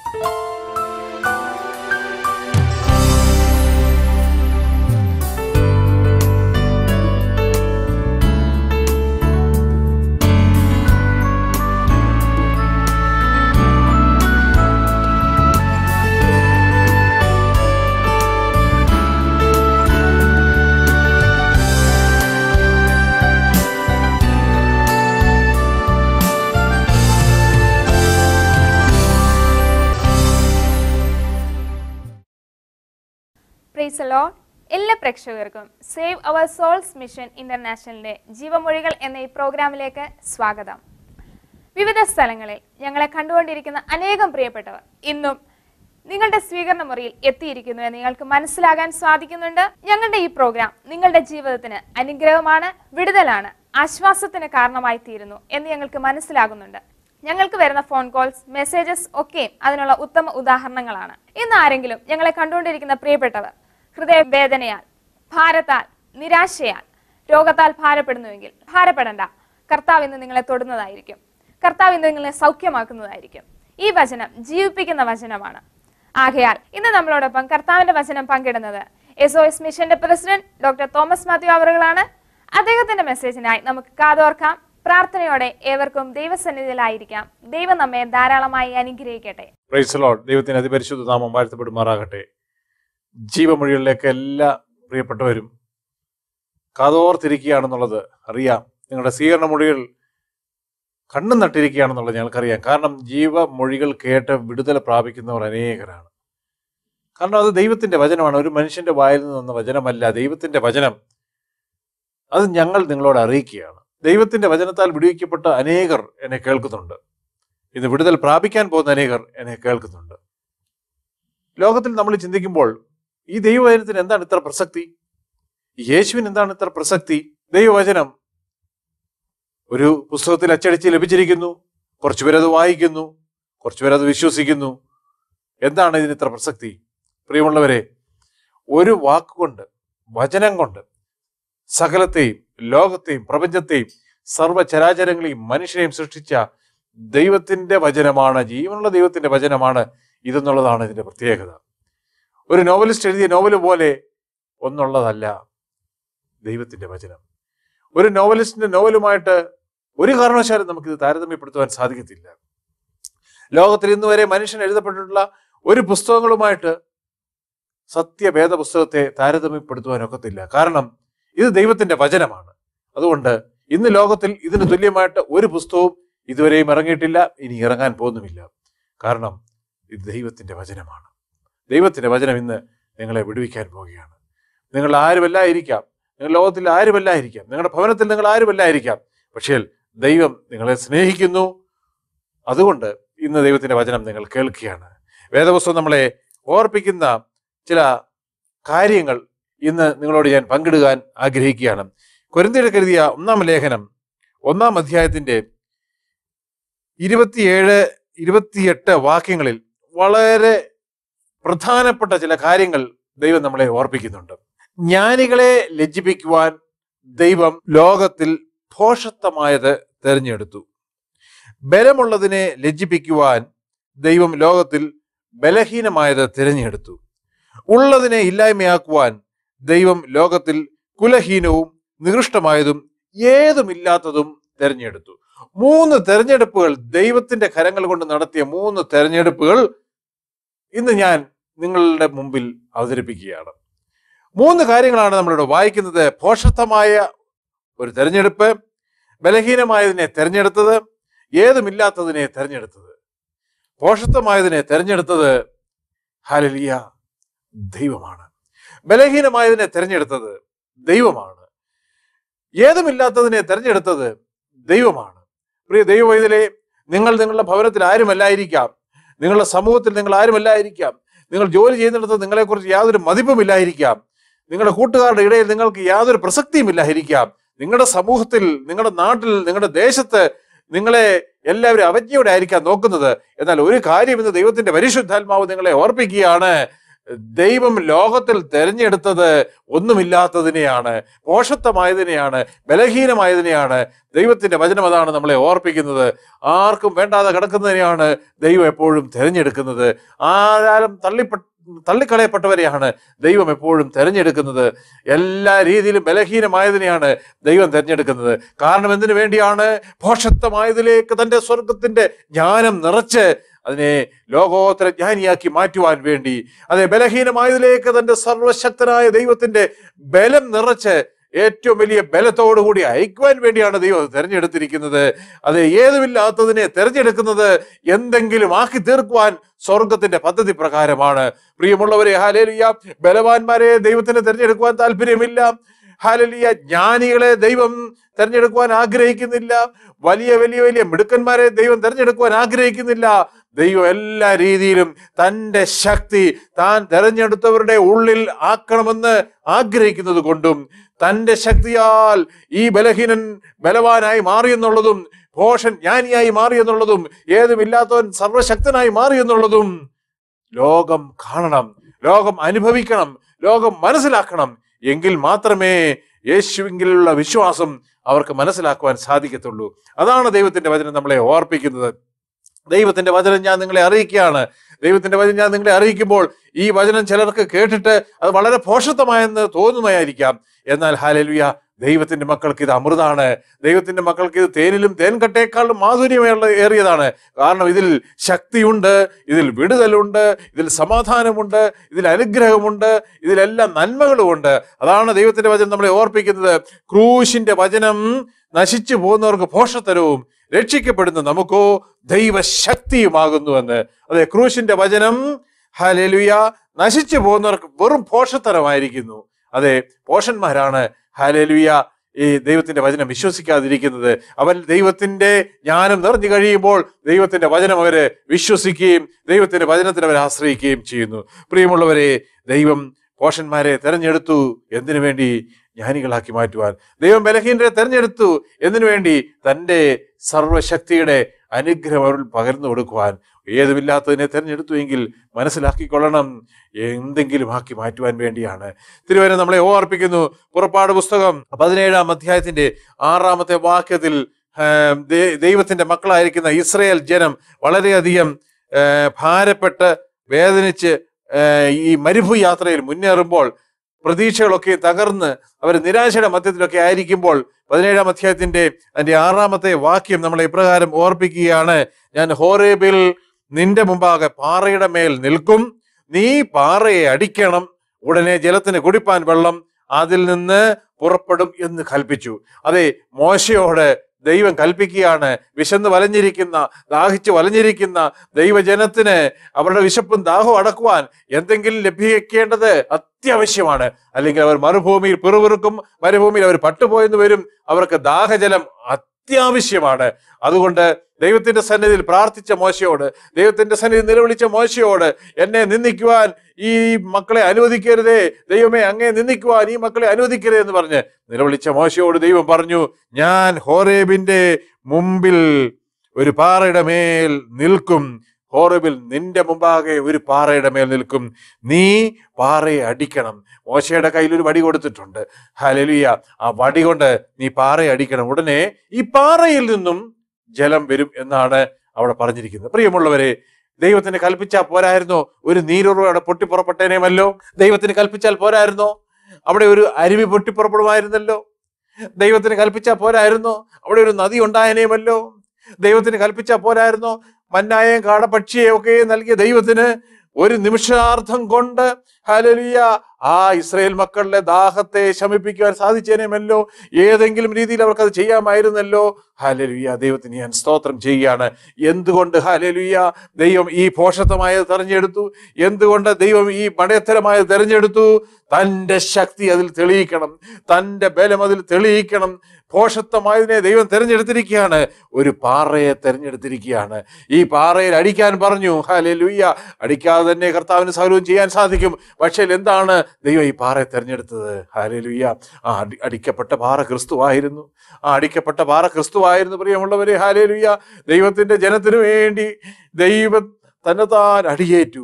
Price lord എല്ലാ പ്രേക്ഷകർക്കും save our souls mission ഇന്റർനാഷണലിന്റെ ജീവമൊഴികൾ എന്ന ഈ പ്രോഗ്രാമിലേക്ക് സ്വാഗതം വിവിധ സ്ഥലങ്ങളിൽ ഞങ്ങളെ കണ്ടുകൊണ്ടിരിക്കുന്ന അനേകം പ്രിയപ്പെട്ടവർ ഇന്നും നിങ്ങളുടെ സ്വീകരണ മുറിയിൽ എത്തിയിരിക്കുന്നു എന്ന് നിങ്ങൾക്ക് മനസ്സിലാകാൻ സാധിക്കുന്നുണ്ട് ഞങ്ങളുടെ ഈ പ്രോഗ്രാം നിങ്ങളുടെ ജീവിതത്തിന് അനുഗ്രഹമാണ് വിടുതലാണ് ആശ്വാസത്തിന് കാരണമായി തീരുന്നു എന്ന് ഞങ്ങൾക്ക് മനസ്സിലാകുന്നുണ്ട് ഞങ്ങൾക്ക് വരുന്ന ഫോൺ കോൾസ് മെസ്സേജസ് ഒക്കെയും അതിനുള്ള ഉത്തമ ഉദാഹരണങ്ങളാണ് ഇന്ന് ആരെങ്കിലും ഞങ്ങളെ കണ്ടുകൊണ്ടിരിക്കുന്ന പ്രിയപ്പെട്ടവർ ഹൃദയവേദനയാൽ ഭാരത്താൽ നിരാശയാൽ രോഗത്താൽ ഭാരപ്പെടുന്നുവെങ്കിൽ ഭാരപ്പെടണ്ട കർത്താവ് ഇന്ന് നിങ്ങളെ തൊടുന്നതായിരിക്കും കർത്താവ് ഇന്ന് നിങ്ങളെ സൗഖ്യമാക്കുന്നതായിരിക്കും ഈ വചനം ജീവിപ്പിക്കുന്ന വചനമാണ് ആകയാൽ ഇന്ന് നമ്മളോടൊപ്പം കർത്താവിന്റെ വചനം പങ്കിടുന്നത് എസ് ഒ എസ് മിഷന്റെ പ്രസിഡന്റ് ഡോക്ടർ തോമസ് മാത്യു അവറുകളാണ് അദ്ദേഹത്തിന്റെ മെസ്സേജിനായി നമുക്ക് കാതോർക്കാം പ്രാർത്ഥനയോടെ ഏവർക്കും ദൈവസന്നിധിയിലായിരിക്കാം ദൈവം നമ്മെ ധാരാളമായി അനുഗ്രഹിക്കട്ടെ പ്രൈസ് ലോഡ് ദൈവത്തിന് അതിപരിശുദ്ധ നാമം വാഴ്ത്തപ്പെടുമാറാകട്ടെ ജീവമൊഴികളിലേക്ക് എല്ലാ പ്രിയപ്പെട്ടവരും കാതോർത്തിരിക്കുകയാണെന്നുള്ളത് അറിയാം നിങ്ങളുടെ സ്വീകരണ മൊഴികൾ കണ്ണും നട്ടിരിക്കുകയാണെന്നുള്ളത് ഞങ്ങൾക്കറിയാം കാരണം ജീവമൊഴികൾ കേട്ട് വിടുതൽ പ്രാപിക്കുന്നവർ അനേകരാണ് കാരണം അത് ദൈവത്തിന്റെ വചനമാണ് ഒരു മനുഷ്യന്റെ വായിൽ നിന്ന് വന്ന വചനമല്ല ദൈവത്തിന്റെ വചനം അത് ഞങ്ങൾ നിങ്ങളോട് അറിയിക്കുകയാണ് ദൈവത്തിന്റെ വചനത്താൽ വിടുവിക്കപ്പെട്ട അനേകർ എന്നെ കേൾക്കുന്നുണ്ട് ഇന്ന് വിടുതൽ പ്രാപിക്കാൻ പോകുന്ന അനേകർ എന്നെ കേൾക്കുന്നുണ്ട് ലോകത്തിൽ നമ്മൾ ചിന്തിക്കുമ്പോൾ ഈ ദൈവവചനത്തിന് എന്താണ് ഇത്ര പ്രസക്തി ഈ യേശുവിന് എന്താണ് ഇത്ര പ്രസക്തി ദൈവവചനം ഒരു പുസ്തകത്തിൽ അച്ചടിച്ച് ലഭിച്ചിരിക്കുന്നു കുറച്ചുപേരത് വായിക്കുന്നു കുറച്ചുപേരത് വിശ്വസിക്കുന്നു എന്താണ് ഇതിന് ഇത്ര പ്രസക്തി പ്രിയമുള്ളവരെ ഒരു വാക്കുകൊണ്ട് വചനം കൊണ്ട് സകലത്തെയും ലോകത്തെയും പ്രപഞ്ചത്തെയും സർവ്വചരാചരങ്ങളെയും മനുഷ്യനെയും സൃഷ്ടിച്ച ദൈവത്തിന്റെ വചനമാണ് ജീവനുള്ള ദൈവത്തിന്റെ വചനമാണ് ഇതെന്നുള്ളതാണ് ഇതിന്റെ പ്രത്യേകത ഒരു നോവലിസ്റ്റ് എഴുതിയ നോവൽ പോലെ ഒന്നുള്ളതല്ല ദൈവത്തിന്റെ വചനം ഒരു നോവലിസ്റ്റിന്റെ നോവലുമായിട്ട് ഒരു കാരണവശാലും നമുക്കിത് താരതമ്യപ്പെടുത്തുവാൻ സാധിക്കത്തില്ല ലോകത്തിൽ ഇന്ന് വരെ മനുഷ്യൻ എഴുതപ്പെട്ടിട്ടുള്ള ഒരു പുസ്തകങ്ങളുമായിട്ട് സത്യവേദ പുസ്തകത്തെ താരതമ്യപ്പെടുത്തുവാൻ ഒക്കത്തില്ല കാരണം ഇത് ദൈവത്തിന്റെ വചനമാണ് അതുകൊണ്ട് ഇന്ന് ലോകത്തിൽ ഇതിന് തുല്യമായിട്ട് ഒരു പുസ്തകവും ഇതുവരെയും ഇറങ്ങിയിട്ടില്ല ഇനി ഇറങ്ങാൻ പോകുന്നുമില്ല കാരണം ഇത് ദൈവത്തിന്റെ വചനമാണ് ദൈവത്തിന്റെ വചനം ഇന്ന് നിങ്ങളെ വിടുവിക്കാൻ പോവുകയാണ് നിങ്ങൾ ആരുമല്ലായിരിക്കാം നിങ്ങൾ ലോകത്തിൽ ആരുമല്ലായിരിക്കാം നിങ്ങളുടെ ഭവനത്തിൽ നിങ്ങൾ ആരുമല്ലായിരിക്കാം പക്ഷേ ദൈവം നിങ്ങളെ സ്നേഹിക്കുന്നു അതുകൊണ്ട് ഇന്ന് ദൈവത്തിന്റെ വചനം നിങ്ങൾ കേൾക്കുകയാണ് വേദപുസ്തകം നമ്മളെ ഓർപ്പിക്കുന്ന ചില കാര്യങ്ങൾ ഇന്ന് നിങ്ങളോട് ഞാൻ പങ്കിടുവാൻ ആഗ്രഹിക്കുകയാണ് കൊരിന്തിയുടെ കരുതിയ ഒന്നാം ലേഖനം ഒന്നാം അധ്യായത്തിന്റെ ഇരുപത്തിയേഴ് ഇരുപത്തിയെട്ട് വാക്യങ്ങളിൽ വളരെ പ്രധാനപ്പെട്ട ചില കാര്യങ്ങൾ ദൈവം നമ്മളെ ഓർപ്പിക്കുന്നുണ്ട് ജ്ഞാനികളെ ലജ്ജിപ്പിക്കുവാൻ ദൈവം ലോകത്തിൽ ഭോഷത്വമായത് തെരഞ്ഞെടുത്തു ബലമുള്ളതിനെ ലജ്ജിപ്പിക്കുവാൻ ദൈവം ലോകത്തിൽ ബലഹീനമായത് തിരഞ്ഞെടുത്തു ഉള്ളതിനെ ഇല്ലായ്മയാക്കുവാൻ ദൈവം ലോകത്തിൽ കുലഹീനവും നികൃഷ്ടമായതും ഏതുമില്ലാത്തതും തെരഞ്ഞെടുത്തു മൂന്ന് തെരഞ്ഞെടുപ്പുകൾ ദൈവത്തിന്റെ കരങ്ങൾ കൊണ്ട് നടത്തിയ മൂന്ന് തെരഞ്ഞെടുപ്പുകൾ ഇന്ന് ഞാൻ നിങ്ങളുടെ മുമ്പിൽ അവതരിപ്പിക്കുകയാണ് മൂന്ന് കാര്യങ്ങളാണ് നമ്മളിവിടെ വായിക്കുന്നത് ഭോഷത്വമായ ഒരു തെരഞ്ഞെടുപ്പ് ബലഹീനമായതിനെ തെരഞ്ഞെടുത്തത് ഏതുമില്ലാത്തതിനെ തെരഞ്ഞെടുത്തത് ഭോഷത്വമായതിനെ തെരഞ്ഞെടുത്തത് ഹാലലിയ ദൈവമാണ് ബലഹീനമായതിനെ തെരഞ്ഞെടുത്തത് ദൈവമാണ് ഏതുമില്ലാത്തതിനെ തെരഞ്ഞെടുത്തത് ദൈവമാണ് പ്രിയ ദൈവവൈതലെ നിങ്ങൾ നിങ്ങളുടെ ഭവനത്തിൽ ആരുമല്ലായിരിക്കാം നിങ്ങളുടെ സമൂഹത്തിൽ നിങ്ങൾ ആരുമല്ലായിരിക്കാം നിങ്ങൾ ജോലി ചെയ്യുന്നിടത്ത് നിങ്ങളെക്കുറിച്ച് യാതൊരു മതിപ്പുമില്ലായിരിക്കാം നിങ്ങളുടെ കൂട്ടുകാരുടെ ഇടയിൽ നിങ്ങൾക്ക് യാതൊരു പ്രസക്തിയും ഇല്ലായിരിക്കാം നിങ്ങളുടെ സമൂഹത്തിൽ നിങ്ങളുടെ നാട്ടിൽ നിങ്ങളുടെ ദേശത്ത് നിങ്ങളെ എല്ലാവരും അവജ്ഞയോടെ ആയിരിക്കാം നോക്കുന്നത് എന്നാൽ ഒരു കാര്യം ഇന്ന് ദൈവത്തിന്റെ പരിശുദ്ധാത്മാവ് നിങ്ങളെ ഓർപ്പിക്കുകയാണ് ദൈവം ലോകത്തിൽ തെരഞ്ഞെടുത്തത് ഒന്നുമില്ലാത്തതിനെയാണ് പോഷത്വമായതിനെയാണ് ബലഹീനമായതിനെയാണ് ദൈവത്തിന്റെ വചനം അതാണ് നമ്മളെ ഓർപ്പിക്കുന്നത് ആർക്കും വേണ്ടാതെ കിടക്കുന്നതിനെയാണ് ദൈവം എപ്പോഴും തിരഞ്ഞെടുക്കുന്നത് ആരാലും തള്ളിപ്പെ തള്ളിക്കളയപ്പെട്ടവരെയാണ് ദൈവം എപ്പോഴും തിരഞ്ഞെടുക്കുന്നത് എല്ലാ രീതിയിലും ബലഹീനമായതിനെയാണ് ദൈവം തിരഞ്ഞെടുക്കുന്നത് കാരണം എന്തിനു വേണ്ടിയാണ് പോഷത്വമായതിലേക്ക് തന്റെ സ്വർഗത്തിന്റെ ജ്ഞാനം നിറച്ച് അതിനെ ലോകോത്തര ജ്ഞാനിയാക്കി മാറ്റുവാൻ വേണ്ടി അതെ ബലഹീനമായതിലേക്ക് തന്റെ സർവശക്തനായ ദൈവത്തിന്റെ ബലം നിറച്ച് ഏറ്റവും വലിയ ബലത്തോടുകൂടി അയക്കുവാൻ വേണ്ടിയാണ് ദൈവം അത് തെരഞ്ഞെടുത്തിരിക്കുന്നത് അത് ഏതുമില്ലാത്തതിനെ തെരഞ്ഞെടുക്കുന്നത് എന്തെങ്കിലും ആക്കി തീർക്കുവാൻ സ്വർഗത്തിന്റെ പദ്ധതി പ്രകാരമാണ് പ്രിയമുള്ളവരെ ഹാലേലിയ ബലവാന്മാരെ ദൈവത്തിന് തെരഞ്ഞെടുക്കുവാൻ താല്പര്യമില്ല ഹാലലിയ ജ്ഞാനികളെ ദൈവം തെരഞ്ഞെടുക്കുവാൻ ആഗ്രഹിക്കുന്നില്ല വലിയ വലിയ വലിയ മിടുക്കന്മാരെ ദൈവം തെരഞ്ഞെടുക്കുവാൻ ആഗ്രഹിക്കുന്നില്ല ദൈവം എല്ലാ രീതിയിലും തന്റെ ശക്തി താൻ തെരഞ്ഞെടുത്തവരുടെ ഉള്ളിൽ ആക്കണമെന്ന് ആഗ്രഹിക്കുന്നത് കൊണ്ടും തന്റെ ശക്തിയാൽ ഈ ബലഹീനൻ ബലവാനായി മാറിയെന്നുള്ളതും ഭോഷൻ ജ്ഞാനിയായി മാറിയെന്നുള്ളതും ഏതുമില്ലാത്തവൻ സർവശക്തനായി മാറിയെന്നുള്ളതും ലോകം കാണണം ലോകം അനുഭവിക്കണം ലോകം മനസ്സിലാക്കണം എങ്കിൽ മാത്രമേ യേശുവിലുള്ള വിശ്വാസം അവർക്ക് മനസ്സിലാക്കുവാൻ സാധിക്കത്തുള്ളൂ അതാണ് ദൈവത്തിന്റെ വചനം നമ്മളെ ഓർപ്പിക്കുന്നത് ദൈവത്തിന്റെ വചനം ഞാൻ നിങ്ങളെ അറിയിക്കുകയാണ് ദൈവത്തിന്റെ വചനം ഞാൻ നിങ്ങളെ അറിയിക്കുമ്പോൾ ഈ വചനം ചിലർക്ക് കേട്ടിട്ട് അത് വളരെ പോഷത്വമായെന്ന് തോന്നുന്നതായിരിക്കാം എന്നാൽ ഹാലലുയ ദൈവത്തിന്റെ മക്കൾക്ക് ഇത് അമൃതാണ് ദൈവത്തിന്റെ മക്കൾക്ക് ഇത് തേനിലും തേൻകട്ടേക്കാളും മാധുര്യമേയുള്ള ഏറിയതാണ് കാരണം ഇതിൽ ശക്തിയുണ്ട് ഇതിൽ വിടുതലുണ്ട് ഇതിൽ സമാധാനമുണ്ട് ഇതിൽ അനുഗ്രഹമുണ്ട് ഇതിലെല്ലാം നന്മകളുമുണ്ട് അതാണ് ദൈവത്തിന്റെ വചനം നമ്മളെ ഓർപ്പിക്കുന്നത് ക്രൂശിന്റെ വചനം നശിച്ചു പോകുന്നവർക്ക് പോഷത്തരവും രക്ഷിക്കപ്പെടുന്ന നമുക്കോ ദൈവശക്തിയുമാകുന്നുവെന്ന് അതെ ക്രൂശിന്റെ വചനം ഹലേലുയ നശിച്ചു പോകുന്നവർക്ക് വെറും പോഷത്തരമായിരിക്കുന്നു അതെ പോഷന്മാരാണ് ഹാലേലുയ ഈ ദൈവത്തിന്റെ വചനം വിശ്വസിക്കാതിരിക്കുന്നത് അവൻ ദൈവത്തിന്റെ ജ്ഞാനം നിറഞ്ഞു കഴിയുമ്പോൾ ദൈവത്തിന്റെ വചനം അവര് വിശ്വസിക്കുകയും ദൈവത്തിന്റെ വചനത്തിൽ അവർ ആശ്രയിക്കുകയും ചെയ്യുന്നു പ്രിയമുള്ളവരെ ദൈവം പോഷന്മാരെ തെരഞ്ഞെടുത്തു എന്തിനു വേണ്ടി ജ്ഞാനികളാക്കി മാറ്റുവാൻ ദൈവം ബലഹീനരെ തെരഞ്ഞെടുത്തു എന്തിനു വേണ്ടി തൻ്റെ സർവശക്തിയുടെ അനുഗ്രഹം അവരിൽ പകർന്നു കൊടുക്കുവാൻ ഏതുമില്ലാത്തതിനെ തെരഞ്ഞെടുത്തു എങ്കിൽ മനസ്സിലാക്കിക്കൊള്ളണം എന്തെങ്കിലും ആക്കി മാറ്റുവാൻ വേണ്ടിയാണ് തിരുവനന്തപുരം നമ്മളെ ഓർപ്പിക്കുന്നു പുറപ്പാട് പുസ്തകം പതിനേഴാം അധ്യായത്തിന്റെ ആറാമത്തെ വാക്യത്തിൽ ആ, ദൈ- ദൈവത്തിന്റെ മക്കളായിരിക്കുന്ന ഇസ്രയേൽ ജനം വളരെയധികം ആ, ഭാരപ്പെട്ട് വേദനിച്ച് ആ, ഈ മരുഭൂ യാത്രയിൽ മുന്നേറുമ്പോൾ പ്രതീക്ഷകളൊക്കെ തകർന്ന് അവർ നിരാശയുടെ മധ്യത്തിലൊക്കെ ആയിരിക്കുമ്പോൾ പതിനേഴാം അധ്യായത്തിന്റെ അതിന്റെ ആറാമത്തെ വാക്യം നമ്മളെ ഇപ്രകാരം ഓർപ്പിക്കുകയാണ് ഞാൻ ഹോറേബിൽ നിന്റെ മുമ്പാകെ പാറയുടെ മേൽ നിൽക്കും നീ പാറയെ അടിക്കണം ഉടനെ ജലത്തിന് കുടിപ്പാൻ വെള്ളം അതിൽ നിന്ന് പുറപ്പെടും എന്ന് കൽപ്പിച്ചു അതെ മോശയോട് ദൈവം കൽപ്പിക്കുകയാണ് വിശന്ന് വലഞ്ഞിരിക്കുന്ന ദാഹിച്ച് വലഞ്ഞിരിക്കുന്ന ദൈവജനത്തിന് അവരുടെ വിശപ്പും ദാഹവും അടക്കുവാൻ എന്തെങ്കിലും ലഭ്യക്കേണ്ടത് അത്യാവശ്യമാണ് അല്ലെങ്കിൽ അവർ മരുഭൂമിയിൽ പിറുപിറുക്കും മരുഭൂമിയിൽ അവർ പട്ടുപോയെന്ന് വരും അവർക്ക് ദാഹജലം അത്യാവശ്യമാണ് അതുകൊണ്ട് ദൈവത്തിന്റെ സന്നിധിയിൽ പ്രാർത്ഥിച്ച മോശയോട് ദൈവത്തിന്റെ സന്നിധി നിലവിളിച്ച മോശയോട് എന്നെ നിന്ദിക്കുവാൻ ഈ മക്കളെ അനുവദിക്കരുതേ ദൈവമേ അങ്ങേ നിന്ദിക്കുവാൻ ഈ മക്കളെ അനുവദിക്കരുതേ എന്ന് പറഞ്ഞ് നിലവിളിച്ച മോശയോട് ദൈവം പറഞ്ഞു ഞാൻ ഹോറേബിന്റെ മുമ്പിൽ ഒരു പാറയുടെ മേൽ നിൽക്കും ഹോറബിൽ നിന്റെ മുമ്പാകെ ഒരു പാറയുടെ മേൽ നിൽക്കും നീ പാറയെ അടിക്കണം മോശയുടെ കയ്യിൽ ഒരു വടി കൊടുത്തിട്ടുണ്ട് ഹലലിയ ആ വടി കൊണ്ട് നീ പാറയെ അടിക്കണം ഉടനെ ഈ പാറയിൽ നിന്നും ജലം വരും എന്നാണ് അവിടെ പറഞ്ഞിരിക്കുന്നത് പ്രിയമുള്ളവരെ ദൈവത്തിന് കൽപ്പിച്ചാൽ പോരായിരുന്നോ ഒരു നീരുറവ് അവിടെ പൊട്ടിപ്പുറപ്പെട്ടേനേമല്ലോ ദൈവത്തിന് കൽപ്പിച്ചാൽ പോരായിരുന്നോ അവിടെ ഒരു അരുവി പൊട്ടിപ്പുറപ്പെടുമായിരുന്നല്ലോ ദൈവത്തിന് കൽപ്പിച്ചാൽ പോരായിരുന്നോ അവിടെ ഒരു നദി ഉണ്ടായനേമല്ലോ ദൈവത്തിന് കൽപ്പിച്ചാൽ പോരായിരുന്നോ മന്നായെയും കാടപക്ഷിയെയും ഒക്കെ നൽകിയ ദൈവത്തിന് ഒരു നിമിഷാർത്ഥം കൊണ്ട് ഹലലിയ ആ ഇസ്രയേൽ മക്കളുടെ ദാഹത്തെ ശമിപ്പിക്കുവാൻ സാധിച്ചേനെമല്ലോ ഏതെങ്കിലും രീതിയിൽ അവർക്ക് അത് ചെയ്യാമായിരുന്നല്ലോ ഹലലുയ ദൈവത്തിന് ഞാൻ സ്തോത്രം ചെയ്യുകയാണ് എന്തുകൊണ്ട് ഹലലുയ ദൈവം ഈ പോഷത്വമായത് തെരഞ്ഞെടുത്തു എന്തുകൊണ്ട് ദൈവം ഈ മടയത്തരമായത് തെരഞ്ഞെടുത്തു തൻ്റെ ശക്തി അതിൽ തെളിയിക്കണം തൻ്റെ ബലം അതിൽ തെളിയിക്കണം പോഷത്വമായതിനെ ദൈവം തെരഞ്ഞെടുത്തിരിക്കുകയാണ് ഒരു പാറയെ തെരഞ്ഞെടുത്തിരിക്കുകയാണ് ഈ പാറയിൽ അടിക്കാൻ പറഞ്ഞു ഹലലുയ്യ അടിക്കാതെ തന്നെ കർത്താവിന് സൗകര്യം ചെയ്യാൻ സാധിക്കും പക്ഷേ എന്താണ് ദൈവം ഈ പാറയെ തെരഞ്ഞെടുത്തത് ഹലലുയ്യ ആ അടി അടിക്കപ്പെട്ട പാറ ക്രിസ്തുവായിരുന്നു ആ അടിക്കപ്പെട്ട പാറ ക്രിസ്തുവായിരുന്നു പ്രിയമുള്ളവരെ ഹാലേലുയ്യ ദൈവത്തിന്റെ ജനത്തിനു വേണ്ടി ദൈവം തന്നെ താൻ അടിയേറ്റു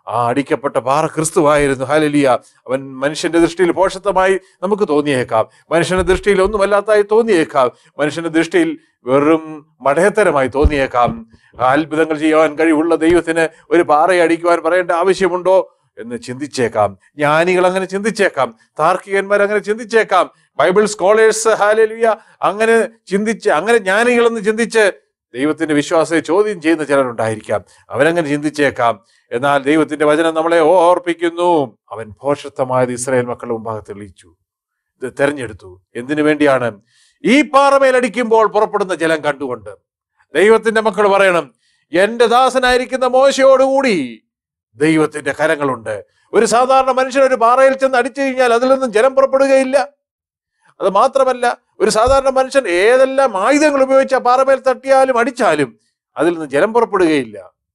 ആ അടിക്കപ്പെട്ട പാറ ക്രിസ്തുവായിരുന്നു ഹാലലിയ അവൻ മനുഷ്യന്റെ ദൃഷ്ടിയിൽ പോഷത്വമായി നമുക്ക് തോന്നിയേക്കാം മനുഷ്യന്റെ ദൃഷ്ടിയിൽ ഒന്നുമല്ലാത്തായി തോന്നിയേക്കാം മനുഷ്യന്റെ ദൃഷ്ടിയിൽ വെറും മടയത്തരമായി തോന്നിയേക്കാം അത്ഭുതങ്ങൾ ചെയ്യുവാൻ കഴിവുള്ള ദൈവത്തിന് ഒരു പാറയെ അടിക്കുവാൻ പറയേണ്ട ആവശ്യമുണ്ടോ എന്ന് ചിന്തിച്ചേക്കാം ജ്ഞാനികൾ അങ്ങനെ ചിന്തിച്ചേക്കാം താർക്കികന്മാർ അങ്ങനെ ചിന്തിച്ചേക്കാം ബൈബിൾ സ്കോളേഴ്സ് ഹാലലിയ അങ്ങനെ ചിന്തിച്ച് അങ്ങനെ ജ്ഞാനികളെന്ന് ചിന്തിച്ച് ദൈവത്തിന്റെ വിശ്വാസത്തെ ചോദ്യം ചെയ്യുന്ന ചിലരുണ്ടായിരിക്കാം അവരങ്ങനെ ചിന്തിച്ചേക്കാം എന്നാൽ ദൈവത്തിന്റെ വചനം നമ്മളെ ഓർപ്പിക്കുന്നു അവൻ ഭോഷത്വമായത് ഇസ്രായേൽ മക്കളുടെ മുമ്പാകെ തെളിയിച്ചു ഇത് തെരഞ്ഞെടുത്തു എന്തിനു വേണ്ടിയാണ് ഈ പാറമേലടിക്കുമ്പോൾ പുറപ്പെടുന്ന ജലം കണ്ടുകൊണ്ട് ദൈവത്തിന്റെ മക്കൾ പറയണം എന്റെ ദാസനായിരിക്കുന്ന മോശയോടുകൂടി ദൈവത്തിന്റെ കരങ്ങളുണ്ട് ഒരു സാധാരണ മനുഷ്യൻ ഒരു പാറയിൽ ചെന്ന് അടിച്ചു കഴിഞ്ഞാൽ അതിൽ നിന്നും ജലം പുറപ്പെടുകയില്ല അത് മാത്രമല്ല ഒരു സാധാരണ മനുഷ്യൻ ഏതെല്ലാം ആയുധങ്ങൾ ഉപയോഗിച്ച് ആ പാറമേൽ തട്ടിയാലും അടിച്ചാലും അതിൽ നിന്ന് ജലം പുറപ്പെടുകയില്ല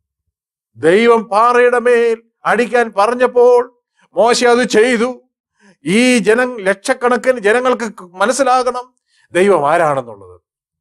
ദൈവം പാറയുടെ മേൽ അടിക്കാൻ പറഞ്ഞപ്പോൾ മോശ അത് ചെയ്തു ഈ ജനം ലക്ഷക്കണക്കിന് ജനങ്ങൾക്ക് മനസ്സിലാകണം ദൈവം ആരാണെന്നുള്ളത്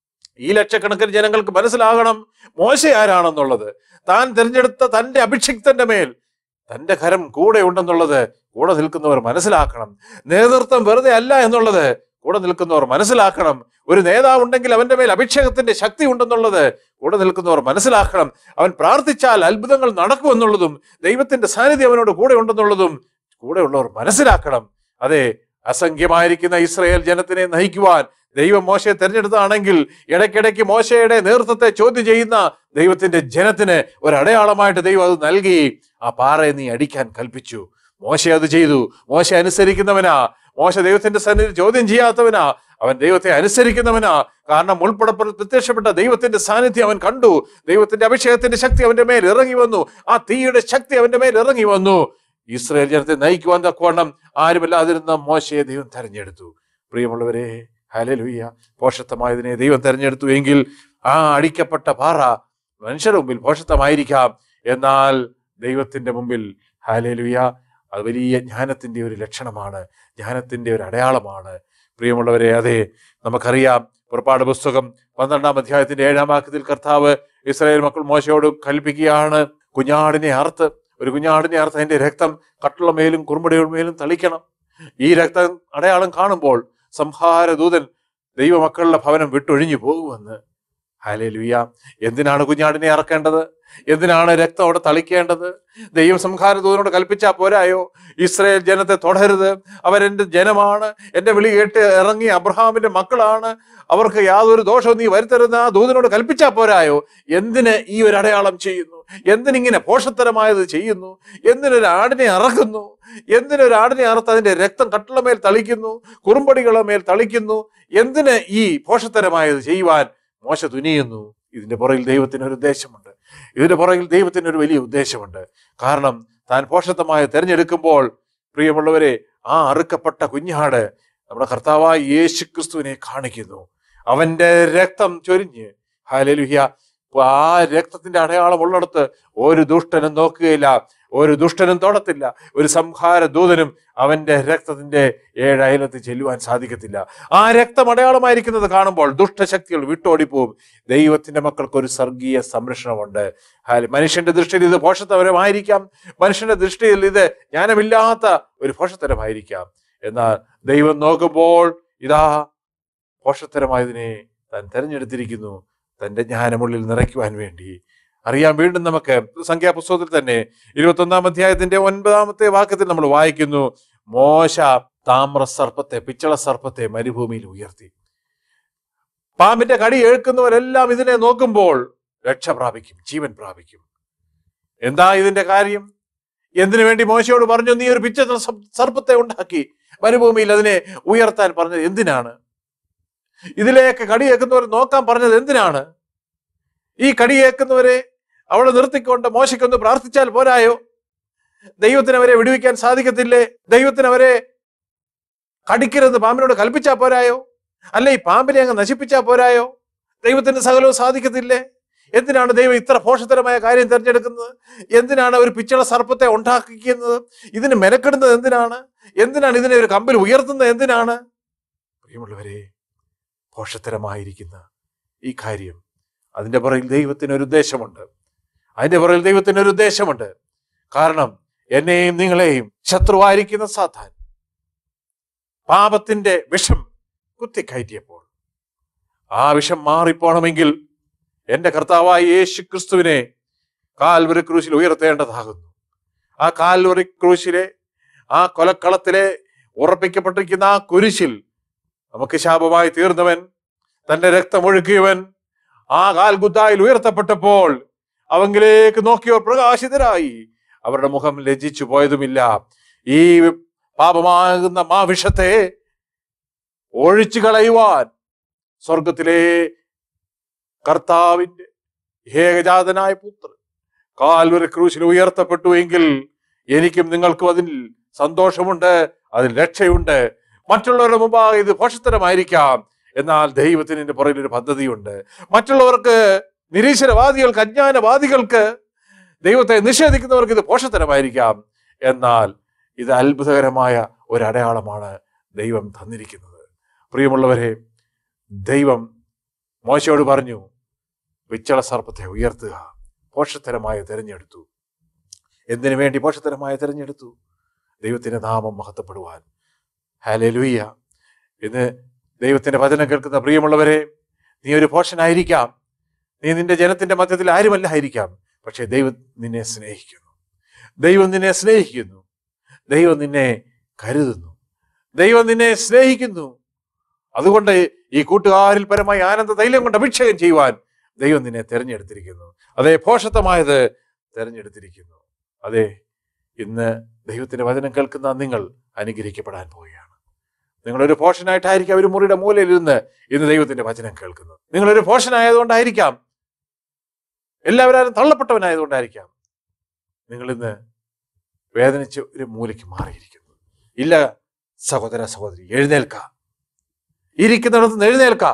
ഈ ലക്ഷക്കണക്കിന് ജനങ്ങൾക്ക് മനസ്സിലാകണം മോശ ആരാണെന്നുള്ളത് താൻ തിരഞ്ഞെടുത്ത തന്റെ അഭിഷിക്തന്റെ മേൽ തന്റെ കരം കൂടെ ഉണ്ടെന്നുള്ളത് കൂടെ നിൽക്കുന്നവർ മനസ്സിലാക്കണം നേതൃത്വം വെറുതെ അല്ല എന്നുള്ളത് കൂടെ നിൽക്കുന്നവർ മനസ്സിലാക്കണം ഒരു നേതാവ് ഉണ്ടെങ്കിൽ അവന്റെ മേൽ അഭിഷേകത്തിന്റെ ശക്തി ഉണ്ടെന്നുള്ളത് കൂടെ നിൽക്കുന്നവർ മനസ്സിലാക്കണം അവൻ പ്രാർത്ഥിച്ചാൽ അത്ഭുതങ്ങൾ നടക്കുമെന്നുള്ളതും ദൈവത്തിന്റെ സാന്നിധ്യം അവനോട് കൂടെ ഉണ്ടെന്നുള്ളതും കൂടെയുള്ളവർ മനസ്സിലാക്കണം അതെ അസംഖ്യമായിരിക്കുന്ന ഇസ്രയേൽ ജനത്തിനെ നയിക്കുവാൻ ദൈവം മോശയെ തെരഞ്ഞെടുത്താണെങ്കിൽ ഇടയ്ക്കിടയ്ക്ക് മോശയുടെ നേതൃത്വത്തെ ചോദ്യം ചെയ്യുന്ന ദൈവത്തിന്റെ ജനത്തിന് ഒരു അടയാളമായിട്ട് ദൈവം അത് നൽകി ആ പാറയെ നീ അടിക്കാൻ കൽപ്പിച്ചു മോശ അത് ചെയ്തു മോശ അനുസരിക്കുന്നവനാ മോശ ദൈവത്തിന്റെ സന്നിധി ചോദ്യം ചെയ്യാത്തവനാ അവൻ ദൈവത്തെ അനുസരിക്കുന്നവനാ കാരണം ഉൾപ്പെടെ പ്രത്യക്ഷപ്പെട്ട ദൈവത്തിന്റെ സാന്നിധ്യം അവൻ കണ്ടു ദൈവത്തിന്റെ അഭിഷേകത്തിന്റെ ശക്തി അവന്റെ മേൽ ഇറങ്ങി വന്നു ആ തീയുടെ ശക്തി അവന്റെ മേൽ ഇറങ്ങി വന്നു ഇസ്രായേൽ ജനത്തെ നയിക്കുവാൻ തക്കവണ്ണം ആരുമല്ലാതിരുന്ന മോശയെ ദൈവം തെരഞ്ഞെടുത്തു പ്രിയമുള്ളവരെ ഹലലുയ്യ പോഷത്വമായതിനെ ദൈവം തെരഞ്ഞെടുത്തു എങ്കിൽ ആ അടിക്കപ്പെട്ട പാറ മനുഷ്യരുടെ മുമ്പിൽ പോഷത്വമായിരിക്കാം എന്നാൽ ദൈവത്തിന്റെ മുമ്പിൽ ഹാലേലുയ അത് വലിയ ജ്ഞാനത്തിന്റെ ഒരു ലക്ഷണമാണ് ജ്ഞാനത്തിന്റെ ഒരു അടയാളമാണ് പ്രിയമുള്ളവരെ അതെ നമുക്കറിയാം പുറപ്പാട് പുസ്തകം പന്ത്രണ്ടാം അധ്യായത്തിന്റെ ഏഴാം വാക്യത്തിൽ കർത്താവ് ഇസ്രായേൽ മക്കൾ മോശയോട് കൽപ്പിക്കുകയാണ് കുഞ്ഞാടിനെ അറുത്ത് ഒരു കുഞ്ഞാടിനെ അറുത്ത് അതിന്റെ രക്തം കട്ടുള്ള മേലും കുറുമ്പടിയുടെ മേലും തളിക്കണം ഈ രക്തം അടയാളം കാണുമ്പോൾ സംഹാരദൂതൻ ദൈവമക്കളുടെ ഭവനം വിട്ടൊഴിഞ്ഞു പോകുമെന്ന് ഹാലേലുയ്യ എന്തിനാണ് കുഞ്ഞാടിനെ ഇറക്കേണ്ടത് എന്തിനാണ് രക്തം അവിടെ തളിക്കേണ്ടത് ദൈവം സംഹാരദൂതനോട് കൽപ്പിച്ചാൽ പോരായോ ഇസ്രയേൽ ജനത്തെ തുടരുത് അവരെന്റെ ജനമാണ് എന്റെ വിളി കേട്ട് ഇറങ്ങി അബ്രഹാമിന്റെ മക്കളാണ് അവർക്ക് യാതൊരു ദോഷവും നീ വരുത്തരുന്ന ആ ദൂതനോട് കൽപ്പിച്ചാൽ പോരായോ എന്തിന് ഈ ഒരു അടയാളം ചെയ്യുന്നു എന്തിനിങ്ങനെ പോഷത്തരമായത് ചെയ്യുന്നു എന്തിനൊരു ആടിനെ അറക്കുന്നു എന്തിനൊരു ആടിനെ അറുത്ത് അതിന്റെ രക്തം കട്ടുള്ള മേൽ തളിക്കുന്നു കുറുമ്പടികളുടെ മേൽ തളിക്കുന്നു എന്തിന് ഈ പോഷത്തരമായത് ചെയ്യുവാൻ മോശ തുനിയുന്നു ഇതിന്റെ പുറകിൽ ദൈവത്തിന് ഒരു ഉദ്ദേശമുണ്ട് ഇതിന്റെ പുറകിൽ ദൈവത്തിന് ഒരു വലിയ ഉദ്ദേശമുണ്ട് കാരണം താൻ പോഷത്വമായി തിരഞ്ഞെടുക്കുമ്പോൾ പ്രിയമുള്ളവരെ ആ അറുക്കപ്പെട്ട കുഞ്ഞാട് നമ്മുടെ കർത്താവായ യേശു ക്രിസ്തുവിനെ കാണിക്കുന്നു അവന്റെ രക്തം ചൊരിഞ്ഞ് ഹാലലുഹ്യ ആ രക്തത്തിന്റെ അടയാളം ഉള്ളിടത്ത് ഒരു ദുഷ്ടനും നോക്കുകയില്ല ഒരു ദുഷ്ടനും തൊടത്തില്ല ഒരു സംഹാര ദൂതനും അവന്റെ രക്തത്തിന്റെ ഏഴ് അയലത്ത് ചെല്ലുവാൻ സാധിക്കത്തില്ല ആ രക്തം അടയാളമായിരിക്കുന്നത് കാണുമ്പോൾ ദുഷ്ടശക്തികൾ വിട്ടോടിപ്പോവും ദൈവത്തിന്റെ മക്കൾക്ക് ഒരു സ്വർഗീയ സംരക്ഷണമുണ്ട് ഹാല- മനുഷ്യന്റെ ദൃഷ്ടിയിൽ ഇത് പോഷത്തരമായിരിക്കാം മനുഷ്യന്റെ ദൃഷ്ടിയിൽ ഇത് ജ്ഞാനമില്ലാത്ത ഒരു പോഷത്തരമായിരിക്കാം എന്നാൽ ദൈവം നോക്കുമ്പോൾ ഇതാ പോഷത്തരമായതിനെ താൻ തെരഞ്ഞെടുത്തിരിക്കുന്നു തന്റെ ജ്ഞാനമുള്ളിൽ നിറയ്ക്കുവാൻ വേണ്ടി അറിയാം വീണ്ടും നമുക്ക് സംഖ്യാപുസ്തകത്തിൽ തന്നെ ഇരുപത്തൊന്നാം അധ്യായത്തിന്റെ ഒൻപതാമത്തെ വാക്യത്തിൽ നമ്മൾ വായിക്കുന്നു മോശ താമ്ര സർപ്പത്തെ പിച്ചള സർപ്പത്തെ മരുഭൂമിയിൽ ഉയർത്തി പാമ്പിന്റെ കടി ഏൽക്കുന്നവരെല്ലാം ഇതിനെ നോക്കുമ്പോൾ രക്ഷ പ്രാപിക്കും ജീവൻ പ്രാപിക്കും എന്താ ഇതിന്റെ കാര്യം എന്തിനു വേണ്ടി മോശയോട് പറഞ്ഞു നീ ഒരു പിച്ചള സർ- സർപ്പത്തെ ഉണ്ടാക്കി മരുഭൂമിയിൽ അതിനെ ഉയർത്താൻ പറഞ്ഞത് എന്തിനാണ് ഇതിലേക്ക് കടിയേക്കുന്നവർ നോക്കാൻ പറഞ്ഞത് എന്തിനാണ് ഈ കടിയേക്കുന്നവരെ അവിടെ നിർത്തിക്കൊണ്ട് മോശയ്ക്കൊന്ന് പ്രാർത്ഥിച്ചാൽ പോരായോ ദൈവത്തിന് അവരെ വിടുവിക്കാൻ സാധിക്കത്തില്ലേ ദൈവത്തിന് അവരെ കടിക്കരുത് പാമ്പിനോട് കൽപ്പിച്ചാൽ പോരായോ അല്ല ഈ പാമ്പിനെ അങ്ങ് നശിപ്പിച്ചാൽ പോരായോ ദൈവത്തിന് സകലവും സാധിക്കത്തില്ലേ എന്തിനാണ് ദൈവം ഇത്ര പോഷത്തരമായ കാര്യം തിരഞ്ഞെടുക്കുന്നത് എന്തിനാണ് ഒരു പിച്ചള സർപ്പത്തെ ഉണ്ടാക്കിക്കുന്നത് ഇതിന് മെനക്കെടുന്നത് എന്തിനാണ് എന്തിനാണ് ഇതിനെ ഒരു കമ്പിൽ ഉയർത്തുന്നത് എന്തിനാണ് പ്രിയമുള്ളവരെ പോഷത്തരമായിരിക്കുന്ന ഈ കാര്യം അതിന്റെ പുറകിൽ ദൈവത്തിന് ഒരു ഉദ്ദേശമുണ്ട് അതിന്റെ പുറകിൽ ദൈവത്തിന് ഒരു ഉദ്ദേശമുണ്ട് കാരണം എന്നെയും നിങ്ങളെയും ശത്രുവായിരിക്കുന്ന സാത്താൻ പാപത്തിന്റെ വിഷം കുത്തിക്കയറ്റിയപ്പോൾ ആ വിഷം മാറിപ്പോണമെങ്കിൽ എന്റെ കർത്താവായ യേശു ക്രിസ്തുവിനെ കാൽവരി ക്രൂശിൽ ഉയർത്തേണ്ടതാകുന്നു ആ കാൽവരി ക്രൂശിലെ ആ കൊലക്കളത്തിലെ ഉറപ്പിക്കപ്പെട്ടിരിക്കുന്ന ആ കുരിശിൽ നമുക്ക് ശാപമായി തീർന്നവൻ തന്റെ രക്തമൊഴുക്കിയവൻ ആ കാൽകുത്തായിൽ ഉയർത്തപ്പെട്ടപ്പോൾ അവങ്കിലേക്ക് നോക്കിയവർ പ്രകാശിതരായി അവരുടെ മുഖം ലജ്ജിച്ചു പോയതുമില്ല ഈ പാപമാകുന്ന മാ വിഷത്തെ ഒഴിച്ചു കളയുവാൻ സ്വർഗത്തിലെ കർത്താവിന്റെ ഏകജാതനായ പുത്രൻ കാൽവരി ക്രൂശിൽ ഉയർത്തപ്പെട്ടു എങ്കിൽ എനിക്കും നിങ്ങൾക്കും അതിൽ സന്തോഷമുണ്ട് അതിൽ രക്ഷയുണ്ട് മറ്റുള്ളവരുടെ മുമ്പാകെ ഇത് ഭോഷത്തരമായിരിക്കാം എന്നാൽ ദൈവത്തിന് ഇതിന്റെ പുറകിൽ ഒരു പദ്ധതിയുണ്ട് മറ്റുള്ളവർക്ക് നിരീശ്വരവാദികൾക്ക് അജ്ഞാനവാദികൾക്ക് ദൈവത്തെ നിഷേധിക്കുന്നവർക്ക് ഇത് പോഷത്തരമായിരിക്കാം എന്നാൽ ഇത് അത്ഭുതകരമായ ഒരു അടയാളമാണ് ദൈവം തന്നിരിക്കുന്നത് പ്രിയമുള്ളവരെ ദൈവം മോശയോട് പറഞ്ഞു പിച്ചള സർപ്പത്തെ ഉയർത്തുക പോഷത്തരമായ തിരഞ്ഞെടുത്തു എന്തിനു വേണ്ടി പോഷത്തരമായ തിരഞ്ഞെടുത്തു ദൈവത്തിന്റെ നാമം മഹത്വപ്പെടുവാൻ ഹാലലുയ്യ ഇന്ന് ദൈവത്തിന്റെ വചനം കേൾക്കുന്ന പ്രിയമുള്ളവരെ നീ ഒരു പോഷനായിരിക്കാം നീ നിന്റെ ജനത്തിന്റെ മധ്യത്തിൽ ആരുമല്ലായിരിക്കാം പക്ഷെ ദൈവം നിന്നെ സ്നേഹിക്കുന്നു ദൈവം നിന്നെ സ്നേഹിക്കുന്നു ദൈവം നിന്നെ കരുതുന്നു ദൈവം നിന്നെ സ്നേഹിക്കുന്നു അതുകൊണ്ട് ഈ കൂട്ടുകാരിൽ പരമായി ആനന്ദ തൈലം കൊണ്ട് അഭിഷേകം ചെയ്യുവാൻ ദൈവം നിന്നെ തെരഞ്ഞെടുത്തിരിക്കുന്നു അതേ പോഷത്വമായത് തെരഞ്ഞെടുത്തിരിക്കുന്നു അതെ ഇന്ന് ദൈവത്തിന്റെ വചനം കേൾക്കുന്ന നിങ്ങൾ അനുഗ്രഹിക്കപ്പെടാൻ പോവുകയാണ് നിങ്ങളൊരു പോഷനായിട്ടായിരിക്കാം ഒരു മുറിയുടെ മൂലയിൽ ഇരുന്ന് ഇന്ന് ദൈവത്തിന്റെ വചനം കേൾക്കുന്നത് നിങ്ങളൊരു പോഷനായതുകൊണ്ടായിരിക്കാം എല്ലാവരും തള്ളപ്പെട്ടവനായതുകൊണ്ടായിരിക്കാം നിങ്ങൾ ഇന്ന് വേദനിച്ച് ഒരു മൂലയ്ക്ക് മാറിയിരിക്കുന്നു ഇല്ല സഹോദര സഹോദരി എഴുന്നേൽക്ക ഇരിക്കുന്നിടത്ത് നിന്ന് എഴുന്നേൽക്ക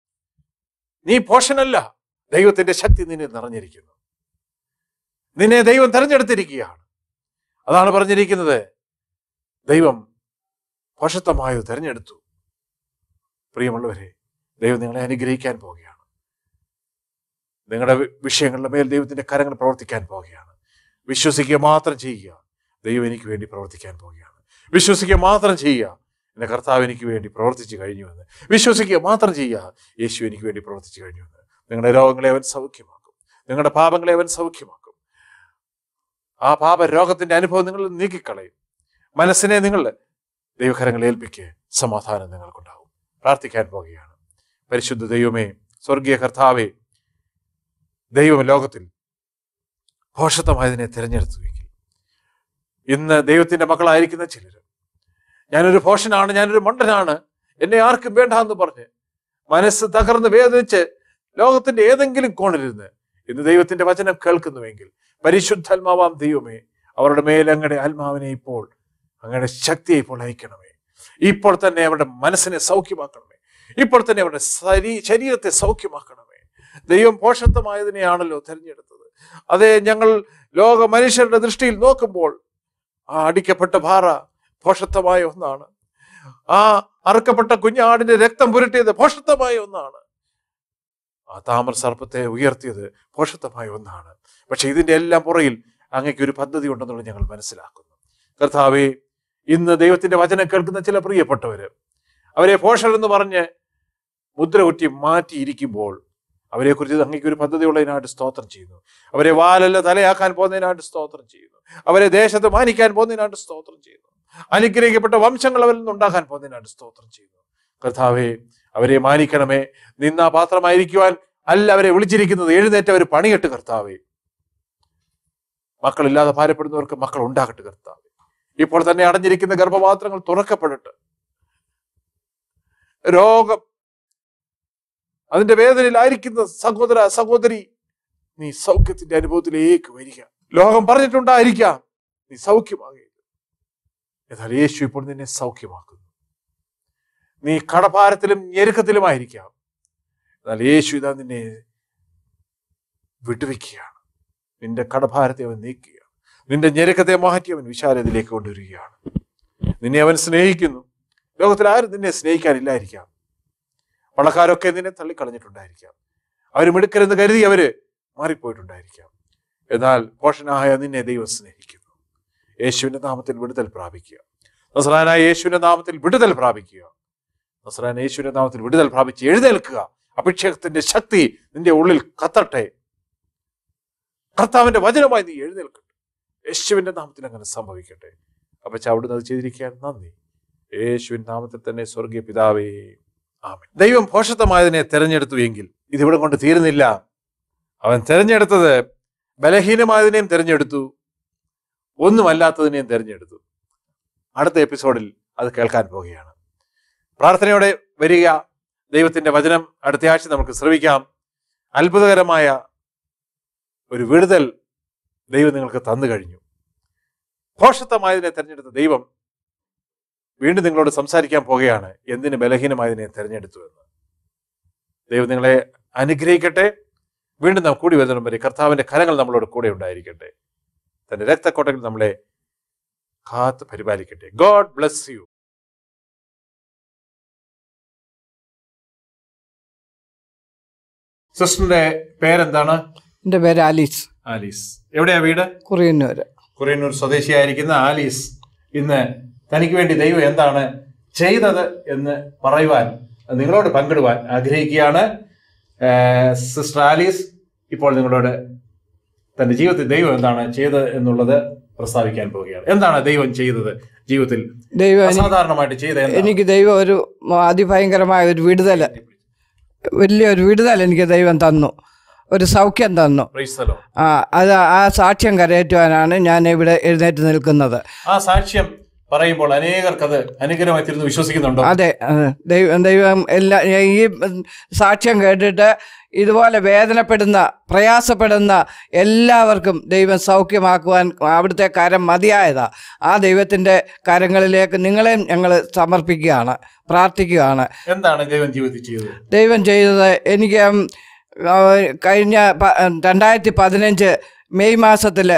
നീ പോഷനല്ല ദൈവത്തിന്റെ ശക്തി നിന്നെ നിറഞ്ഞിരിക്കുന്നു നിന്നെ ദൈവം തെരഞ്ഞെടുത്തിരിക്കുകയാണ് അതാണ് പറഞ്ഞിരിക്കുന്നത് ദൈവം പോഷത്വമായത് തെരഞ്ഞെടുത്തു പ്രിയമുള്ളവരെ ദൈവം നിങ്ങളെ അനുഗ്രഹിക്കാൻ പോവുകയാണ് നിങ്ങളുടെ വി- വിഷയങ്ങളുടെ മേൽ ദൈവത്തിന്റെ കരങ്ങൾ പ്രവർത്തിക്കാൻ പോവുകയാണ് വിശ്വസിക്കുക മാത്രം ചെയ്യുക ദൈവം എനിക്ക് വേണ്ടി പ്രവർത്തിക്കാൻ പോവുകയാണ് വിശ്വസിക്കുക മാത്രം ചെയ്യുക എന്റെ കർത്താവ് എനിക്ക് വേണ്ടി പ്രവർത്തിച്ചു കഴിഞ്ഞുവെന്ന് വിശ്വസിക്കുക മാത്രം ചെയ്യുക യേശു എനിക്ക് വേണ്ടി പ്രവർത്തിച്ചു കഴിഞ്ഞുവെന്ന് നിങ്ങളുടെ രോഗങ്ങളെ അവൻ സൗഖ്യമാക്കും നിങ്ങളുടെ പാപങ്ങളെ അവൻ സൗഖ്യമാക്കും ആ പാപ രോഗത്തിന്റെ അനുഭവം നിങ്ങൾ നീക്കിക്കളയും മനസ്സിനെ നിങ്ങൾ ദൈവകരങ്ങളെ ഏൽപ്പിക്കുക സമാധാനം നിങ്ങൾക്കുണ്ടാവും പ്രാർത്ഥിക്കാൻ പോകുകയാണ് പരിശുദ്ധ ദൈവമേ സ്വർഗീയ കർത്താവേ ദൈവം ലോകത്തിൽ ഭോഷത്വമായതിനെ തിരഞ്ഞെടുത്തുവെങ്കിൽ ഇന്ന് ദൈവത്തിന്റെ മക്കളായിരിക്കുന്ന ചിലർ ഞാനൊരു ഭോഷനാണ് ഞാനൊരു മണ്ടനാണ് എന്നെ ആർക്കും വേണ്ട എന്ന് പറഞ്ഞ് മനസ്സ് തകർന്ന് വേദനിച്ച് ലോകത്തിന്റെ ഏതെങ്കിലും കോണിലിരുന്ന് ഇന്ന് ദൈവത്തിന്റെ വചനം കേൾക്കുന്നുവെങ്കിൽ പരിശുദ്ധാത്മാവാം ദൈവമേ അവരുടെ മേൽ അങ്ങയുടെ ആത്മാവിനെ ഇപ്പോൾ അങ്ങയുടെ ശക്തിയെ ഇപ്പോൾ അയക്കണമേ ഇപ്പോൾ തന്നെ അവരുടെ മനസ്സിനെ സൗഖ്യമാക്കണമേ ഇപ്പോൾ തന്നെ അവരുടെ ശരീ ശരീരത്തെ സൗഖ്യമാക്കണമേ ദൈവം പോഷത്വമായതിനെയാണല്ലോ തിരഞ്ഞെടുത്തത് അതെ ഞങ്ങൾ ലോക മനുഷ്യരുടെ ദൃഷ്ടിയിൽ നോക്കുമ്പോൾ ആ അടിക്കപ്പെട്ട പാറ പോഷത്വമായ ഒന്നാണ് ആ അറുക്കപ്പെട്ട കുഞ്ഞാടിന്റെ രക്തം പുരട്ടിയത് പോഷത്വമായ ഒന്നാണ് ആ താമര സർപ്പത്തെ ഉയർത്തിയത് പോഷത്വമായ ഒന്നാണ് പക്ഷെ ഇതിന്റെ എല്ലാം പുറയിൽ അങ്ങയ്ക്ക് ഒരു പദ്ധതി ഉണ്ടെന്നുള്ളത് ഞങ്ങൾ മനസ്സിലാക്കുന്നു കർത്താവെ ഇന്ന് ദൈവത്തിന്റെ വചനം കേൾക്കുന്ന ചില പ്രിയപ്പെട്ടവര് അവരെ പോഷർ എന്ന് പറഞ്ഞ് മുദ്ര കുറ്റി മാറ്റിയിരിക്കുമ്പോൾ അവരെ കുറിച്ച് അങ്ങേക്ക് ഒരു പദ്ധതി ഉള്ളതിനായിട്ട് സ്തോത്രം ചെയ്യുന്നു അവരെ വാലല്ല തലയാക്കാൻ പോകുന്നതിനായിട്ട് സ്തോത്രം ചെയ്യുന്നു അവരെ ദേശത്ത് മാനിക്കാൻ പോകുന്നതിനായിട്ട് സ്തോത്രം ചെയ്യുന്നു അനുഗ്രഹിക്കപ്പെട്ട വംശങ്ങൾ അവരിൽ നിന്ന് ഉണ്ടാക്കാൻ പോകുന്നതിനായിട്ട് സ്തോത്രം ചെയ്യുന്നു കർത്താവെ അവരെ മാനിക്കണമേ നിന്ന പാത്രമായിരിക്കുവാൻ അല്ല അവരെ വിളിച്ചിരിക്കുന്നത് എഴുന്നേറ്റ് അവർ പണിയട്ട് കർത്താവെ മക്കളില്ലാതെ ഭാരപ്പെടുന്നവർക്ക് മക്കൾ ഉണ്ടാകട്ടെ കർത്താവെ ഇപ്പോൾ തന്നെ അടഞ്ഞിരിക്കുന്ന ഗർഭപാത്രങ്ങൾ തുറക്കപ്പെടട്ടെ രോഗം അതിന്റെ വേദനയിലായിരിക്കുന്ന സഹോദര സഹോദരി നീ സൗഖ്യത്തിന്റെ അനുഭവത്തിലേക്ക് വരിക ലോകം പറഞ്ഞിട്ടുണ്ടായിരിക്കാം നീ സൗഖ്യമാകുക എന്നാൽ യേശു ഇപ്പോൾ നിന്നെ സൗഖ്യമാക്കുന്നു നീ കടഭാരത്തിലും ഞെരുക്കത്തിലുമായിരിക്കാം എന്നാൽ യേശു ഇതാ നിന്നെ വിടുവിക്കുകയാണ് നിന്റെ കടഭാരത്തെ അവൻ നീക്കുകയാണ് നിന്റെ ഞെരുക്കത്തെ മാറ്റി അവൻ വിശാലതയിലേക്ക് കൊണ്ടുവരികയാണ് നിന്നെ അവൻ സ്നേഹിക്കുന്നു ലോകത്തിൽ ആരും നിന്നെ സ്നേഹിക്കാനില്ലായിരിക്കാം പണക്കാരൊക്കെ നിന്നെ തള്ളിക്കളഞ്ഞിട്ടുണ്ടായിരിക്കാം അവർ മിടുക്കരെന്ന് കരുതി അവര് മാറിപ്പോയിട്ടുണ്ടായിരിക്കാം എന്നാൽ പോഷനായ നിന്നെ ദൈവം സ്നേഹിക്കുന്നു യേശുവിന്റെ നാമത്തിൽ വിടുതൽ പ്രാപിക്കുക നസ്രാനായ യേശുവിന്റെ നാമത്തിൽ വിടുതൽ പ്രാപിക്കുക നസ്രാന യേശുവിന്റെ നാമത്തിൽ വിടുതൽ പ്രാപിച്ച് എഴുന്നേൽക്കുക അഭിഷേകത്തിന്റെ ശക്തി നിന്റെ ഉള്ളിൽ കത്തട്ടെ കർത്താവിന്റെ വചനമായി നീ എഴുന്നേൽക്കട്ടെ യേശുവിന്റെ നാമത്തിൽ അങ്ങനെ സംഭവിക്കട്ടെ അപ്പൊ അവിടുന്ന് അത് ചെയ്തിരിക്കാൻ നന്ദി യേശുവിൻ നാമത്തിൽ തന്നെ സ്വർഗീയ പിതാവേ ആമേൻ ദൈവം ഭോഷത്വമായതിനെ തെരഞ്ഞെടുത്തു എങ്കിൽ ഇതിവിടെ കൊണ്ട് തീരുന്നില്ല അവൻ തെരഞ്ഞെടുത്തത് ബലഹീനമായതിനെയും തെരഞ്ഞെടുത്തു ഒന്നുമല്ലാത്തതിനെയും തെരഞ്ഞെടുത്തു അടുത്ത എപ്പിസോഡിൽ അത് കേൾക്കാൻ പോവുകയാണ് പ്രാർത്ഥനയോടെ വരിക ദൈവത്തിന്റെ വചനം അടുത്ത ആഴ്ച നമുക്ക് ശ്രവിക്കാം അത്ഭുതകരമായ ഒരു വിടുതൽ ദൈവം നിങ്ങൾക്ക് തന്നു കഴിഞ്ഞു ഭോഷത്വമായതിനെ തെരഞ്ഞെടുത്ത ദൈവം വീണ്ടും നിങ്ങളോട് സംസാരിക്കാൻ പോകുകയാണ് എന്തിന് ബലഹീനമായതിനെ തെരഞ്ഞെടുത്തു എന്ന് ദൈവം നിങ്ങളെ അനുഗ്രഹിക്കട്ടെ വീണ്ടും നാം കൂടി വരുന്ന വരെ കർത്താവിന്റെ കരങ്ങൾ നമ്മളോട് കൂടെ ഉണ്ടായിരിക്കട്ടെ തന്റെ രക്തക്കോട്ടകൾ നമ്മളെ കാത്ത് പരിപാലിക്കട്ടെ ഗോഡ് ബ്ലസ് യു സിസ്റ്ററിന്റെ പേരെന്താണ് എൻ്റെ പേര് ആലീസ് ആലീസ് എവിടെയാ വീട് കുറിയന്നൂർ കുറിയന്നൂർ സ്വദേശിയായിരിക്കുന്ന ആലീസ് ഇന്ന് തനിക്ക് വേണ്ടി ദൈവം എന്താണ് ചെയ്തത് എന്ന് പറയുവാൻ നിങ്ങളോട് പങ്കിടുവാൻ ആഗ്രഹിക്കുകയാണ് ഏഹ് സിസ്റ്റർ ആലീസ് ഇപ്പോൾ നിങ്ങളോട് തന്റെ ജീവിതത്തിൽ ദൈവം എന്താണ് ചെയ്തത് എന്നുള്ളത് പ്രസ്താവിക്കാൻ പോവുകയാണ് എന്താണ് ദൈവം ചെയ്തത് ജീവിതത്തിൽ ദൈവം എനി- അസാധാരണമായിട്ട് ചെയ്ത എന്താണ്? എനിക്ക് ദൈവം ഒരു അതിഭയങ്കരമായ ഒരു വിടുതൽ വലിയൊരു വിടുതൽ എനിക്ക് ദൈവം തന്നു ഒരു സൗഖ്യം തന്നു Praise the Lord. ആ അത് ആ സാക്ഷ്യം കരയേറ്റുവാനാണ് ഞാൻ ഇവിടെ എഴുന്നേറ്റ് നിൽക്കുന്നത് ആ സാക്ഷ്യം പറയുമ്പോൾ അനേകർക്കത് അനുഗ്രഹമായി തീർന്ന് വിശ്വസിക്കുന്നുണ്ടോ അതെ അതെ. ദൈവം ദൈവം എല്ലാ ഈ സാക്ഷ്യം കേട്ടിട്ട് ഇതുപോലെ വേദനപ്പെടുന്ന പ്രയാസപ്പെടുന്ന എല്ലാവർക്കും ദൈവം സൗഖ്യമാക്കുവാൻ അവിടുത്തെ കരം മതിയായതാ ആ ദൈവത്തിൻ്റെ കരങ്ങളിലേക്ക് നിങ്ങളെയും ഞങ്ങൾ സമർപ്പിക്കുകയാണ് പ്രാർത്ഥിക്കുകയാണ് എന്താണ് ദൈവം ജീവിതത്തിൽ ചെയ്തത് ദൈവം ചെയ്തത് എനിക്ക് ഉം, ആ, കഴിഞ്ഞ പ- രണ്ടായിരത്തി പതിനഞ്ച് മെയ് മാസത്തിൽ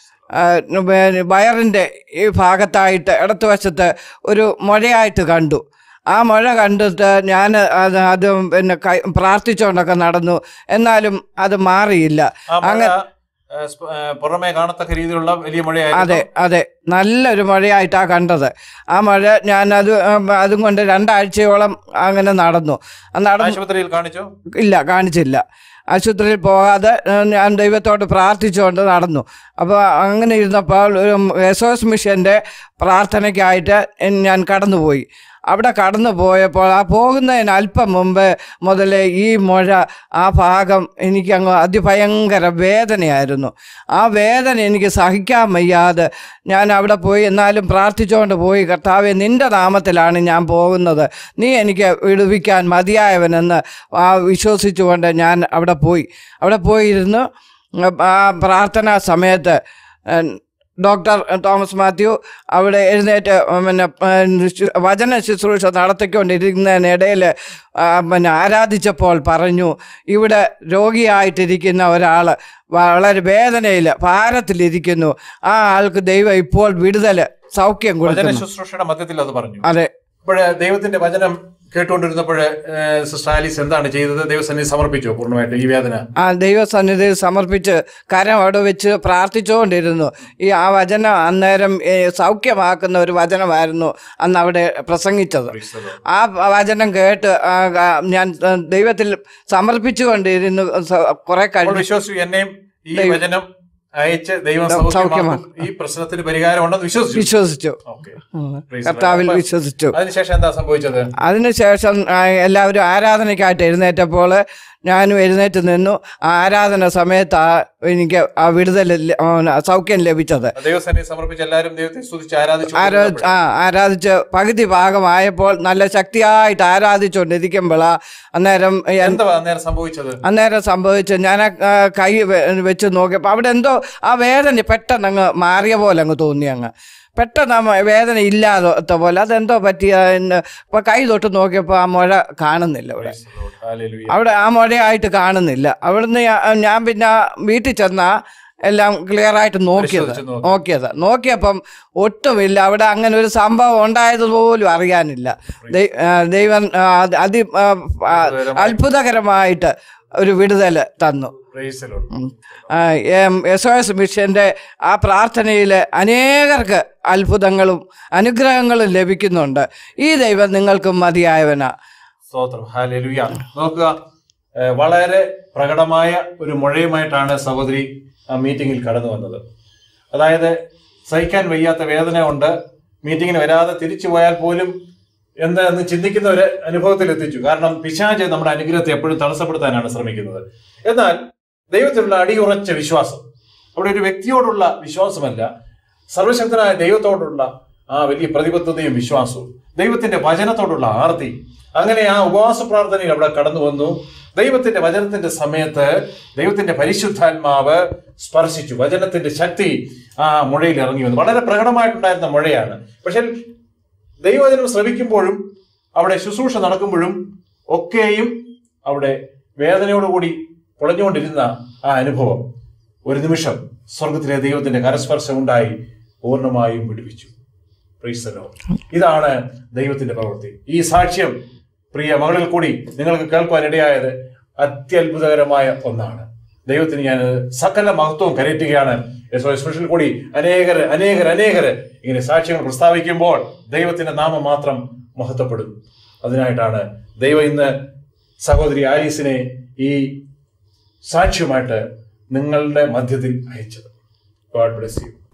വയറിൻ്റെ ഈ ഭാഗത്തായിട്ട് ഇടത്തുവശത്ത് ഒരു മുഴയായിട്ട് കണ്ടു ആ മുഴ കണ്ടിട്ട് ഞാൻ അത് അത് പിന്നെ കൈ പ്രാർത്ഥിച്ചുകൊണ്ടൊക്കെ നടന്നു എന്നാലും അത് മാറിയില്ല ആ മഴ അങ്ങനെ ഏ, സ്പ- ഏ, പുറമേ കാണത്തക്ക രീതിയിലുള്ള വലിയ മഴയായിരുന്നു അതെ അതെ നല്ലൊരു മഴയായിട്ടാണ് കണ്ടത് ആ മഴ ഞാൻ അത് അതും കൊണ്ട് രണ്ടാഴ്ചയോളം അങ്ങനെ നടന്നു ആ നടന്നു ആശുപത്രിയിൽ കാണിച്ചോ ഇല്ല കാണിച്ചില്ല ആശുപത്രിയിൽ പോകാതെ ഏഹ്, ഞാൻ ദൈവത്തോട് പ്രാർത്ഥിച്ചുകൊണ്ട് നടന്നു അപ്പോൾ അങ്ങനെ ഇരുന്നപ്പോൾ ഒരു എസ് ഒ എസ് മിഷൻ്റെ പ്രാർത്ഥനയ്ക്കായിട്ട് എൻ- ഞാൻ കടന്നുപോയി അവിടെ കടന്നു പോയപ്പോൾ ആ പോകുന്നതിന് അല്പം മുമ്പ് മുതലേ ഈ മുഴ ആ ഭാഗം എനിക്ക് അങ്ങ് അതിഭയങ്കര വേദനയായിരുന്നു ആ വേദന എനിക്ക് സഹിക്കാൻ വയ്യാതെ ഞാൻ അവിടെ പോയി എന്നാലും പ്രാർത്ഥിച്ചുകൊണ്ട് പോയി കർത്താവെ നിൻ്റെ നാമത്തിലാണ് ഞാൻ പോകുന്നത് നീ എനിക്ക് വിടുവിക്കാൻ മതിയായവനെന്ന് ആ വിശ്വസിച്ചുകൊണ്ട് ഞാൻ അവിടെ പോയി അവിടെ പോയിരുന്നു ആ പ്രാർത്ഥനാ സമയത്ത് ഏഹ്, ഡോക്ടർ തോമസ് മാത്യു അവിടെ എഴുന്നേറ്റ് പിന്നെ ഏഹ്, ശു- വചന ശുശ്രൂഷ നടത്തിക്കൊണ്ടിരിക്കുന്നതിനിടയിൽ പിന്നെ ആരാധിച്ചപ്പോൾ പറഞ്ഞു ഇവിടെ രോഗിയായിട്ടിരിക്കുന്ന ഒരാൾ വളരെ വേദനയിൽ ഭാരത്തിലിരിക്കുന്നു ആ ആൾക്ക് ദൈവം ഇപ്പോൾ വിടുതൽ സൗഖ്യം വചന കൊടുക്കുന്നു ശുശ്രൂഷയുടെ മധ്യത്തിൽ അത് പറഞ്ഞു അതെ അപ്പോൾ ദൈവത്തിന്റെ വചനം കേട്ടുകൊണ്ടിരുന്നപ്പോൾ സിസ്റ്റർ ആലീസ് എന്താണ് ചെയ്തത് ദൈവസന്നിധി സമർപ്പിച്ചോ പൂർണ്ണമായിട്ട് ഈ വേദന ആ ദൈവസന്നിധിയിൽ സമർപ്പിച്ച് കരം അവിടെ വെച്ച് പ്രാർത്ഥിച്ചുകൊണ്ടിരുന്നു ഈ ആ വചനം അന്നേരം ഏ, സൗഖ്യമാക്കുന്ന ഒരു വചനമായിരുന്നു അന്ന് അവിടെ പ്രസംഗിച്ചത് ആ വചനം കേട്ട് ആ, ആ, ഞാൻ ആ, ദൈവത്തിൽ സമർപ്പിച്ചുകൊണ്ടിരുന്നു സ- കുറെ അപ്പോൾ കഴിഞ്ഞു വിശ്വസിച്ചു എന്നെയും ഈ ദൈവം- വചനം അയച്ച് ദൈവം സൗഖ്യമാക്കും. സൗഖ്യമാക്കും ഈ പ്രശ്നത്തിന് പരിഹാരം ഉണ്ടെന്ന് വിശ്വസിച്ചു വിശ്വസിച്ചു ഓക്കെ ഉം. Praise the Lord. കർത്താവിൽ അപ്പൊ വിശ്വസിച്ചു അതിനുശേഷം എന്താ സംഭവിച്ചത് അതിനുശേഷം ആ, എല്ലാവരും ആരാധനയ്ക്കായിട്ട് എഴുന്നേറ്റപ്പോൾ ഞാനും എഴുന്നേറ്റ് നിന്നു ആ ആരാധന സമയത്ത് ആ എനിക്ക് ആ വിടുതൽ ല- ആ, സൗഖ്യം ലഭിച്ചത് ദൈവസന്നിധി സമർപ്പിച്ച് എല്ലാവരും ദൈവത്തെ സ്തുതിച്ച് ആരാധിച്ചു ആരോ ആ ആരാധിച്ച് പകുതി ഭാഗമായപ്പോൾ നല്ല ശക്തിയായിട്ട് ആരാധിച്ചുകൊണ്ടിരിക്കുമ്പോഴാ അന്നേരം എൻ- എന്താ അന്നേരം സംഭവിച്ചത് അന്നേരം സംഭവിച്ചു ഞാൻ ആ ആ കൈ വെ- വെച്ച് നോക്കിയപ്പോൾ അവിടെ എന്തോ ആ വേദന പെട്ടെന്ന് അങ്ങ് മാറിയ പോലെ അങ്ങ് തോന്നി അങ്ങ് പെട്ടെന്ന് ആ മ- വേദന ഇല്ലാത്ത പോലെ അതെന്തോ പറ്റിയ ഇപ്പം കൈ തൊട്ട് നോക്കിയപ്പോൾ ആ മുഴ കാണുന്നില്ല ഇവിടെ Praise the Lord. Hallelujah. അവിടെ ആ മുഴയായിട്ട് കാണുന്നില്ല അവിടുന്ന് ഞാ- ഞാൻ പിന്നെ വീട്ടിൽ ചെന്ന എല്ലാം ക്ലിയർ ആയിട്ട് നോക്കിയത് പരിശോധിച്ച് നോക്കി. നോക്കിയത് നോക്കിയപ്പം ഒട്ടുമില്ല അവിടെ അങ്ങനെ ഒരു സംഭവം ഉണ്ടായത് പോലും അറിയാനില്ല ദൈ- ആ, ദൈവം ആ, അത് അതി ആ, ആ, അത്ഭുതകരമായിട്ട് ഒരു വിടുതൽ തന്നു Praise the Lord. S O S മിഷൻ്റെ ആ പ്രാർത്ഥനയിൽ അനേകർക്ക് അത്ഭുതങ്ങളും അനുഗ്രഹങ്ങളും ലഭിക്കുന്നുണ്ട് ഈ ദൈവം നിങ്ങൾക്കും മതിയായവനാ സ്തോത്രം ഹാലലുയ നോക്കുക ഏഹ് വളരെ പ്രകടമായ ഒരു മുഴയുമായിട്ടാണ് സഹോദരി ആ മീറ്റിങ്ങിൽ കടന്നു വന്നത് അതായത് സഹിക്കാൻ വയ്യാത്ത വേദന കൊണ്ട് മീറ്റിങ്ങിന് വരാതെ തിരിച്ചു പോയാൽ പോലും എന്താന്ന് ചിന്തിക്കുന്ന ഒരു അനുഭവത്തിൽ എത്തിച്ചു കാരണം പിശാച് നമ്മുടെ അനുഗ്രഹത്തെ എപ്പോഴും തടസ്സപ്പെടുത്താനാണ് ശ്രമിക്കുന്നത് എന്നാൽ ദൈവത്തിലുള്ള അടിയുറച്ച വിശ്വാസം അവിടെ ഒരു വ്യക്തിയോടുള്ള വിശ്വാസമല്ല സർവശക്തനായ ദൈവത്തോടുള്ള ആ വലിയ പ്രതിബദ്ധതയും വിശ്വാസവും ദൈവത്തിന്റെ വചനത്തോടുള്ള ആർത്തി അങ്ങനെ ആ ഉപവാസ പ്രാർത്ഥനയിൽ അവിടെ കടന്നു വന്നു ദൈവത്തിന്റെ വചനത്തിന്റെ സമയത്ത് ദൈവത്തിന്റെ പരിശുദ്ധാത്മാവ് സ്പർശിച്ചു വചനത്തിന്റെ ശക്തി ആ മുഴയിൽ ഇറങ്ങി വന്നു വളരെ പ്രകടമായിട്ടുണ്ടായിരുന്ന മുഴയാണ് പക്ഷെ ദൈവവചനം ശ്രവിക്കുമ്പോഴും അവിടെ ശുശ്രൂഷ നടക്കുമ്പോഴും ഒക്കെയും അവിടെ വേദനയോടുകൂടി പൊളഞ്ഞുകൊണ്ടിരുന്ന ആ അനുഭവം ഒരു നിമിഷം സ്വർഗത്തിലെ ദൈവത്തിന്റെ കരസ്പർശം ഉണ്ടായി പൂർണ്ണമായും വിടുവിച്ചു Praise the Lord. ഇതാണ് ദൈവത്തിന്റെ പ്രവൃത്തി ഈ സാക്ഷ്യം പ്രിയ മകളിൽ കൂടി നിങ്ങൾക്ക് കേൾക്കുവാൻ ഇടയായത് അത്യത്ഭുതകരമായ ഒന്നാണ് ദൈവത്തിന് ഞാൻ സകല മഹത്വവും കരയറ്റുകയാണ് സ്പെഷ്യൽ കൂടി അനേകർ അനേകർ അനേകർ ഇങ്ങനെ സാക്ഷ്യങ്ങൾ പ്രസ്താവിക്കുമ്പോൾ ദൈവത്തിന്റെ നാമം മാത്രം മഹത്വപ്പെടും അതിനായിട്ടാണ് ദൈവം ഇന്ന് സഹോദരി ആലീസിനെ ഈ സാക്ഷ്യമായിട്ട് നിങ്ങളുടെ മധ്യത്തിൽ അയച്ചത് ഗോഡ് ബ്ലെസ് യു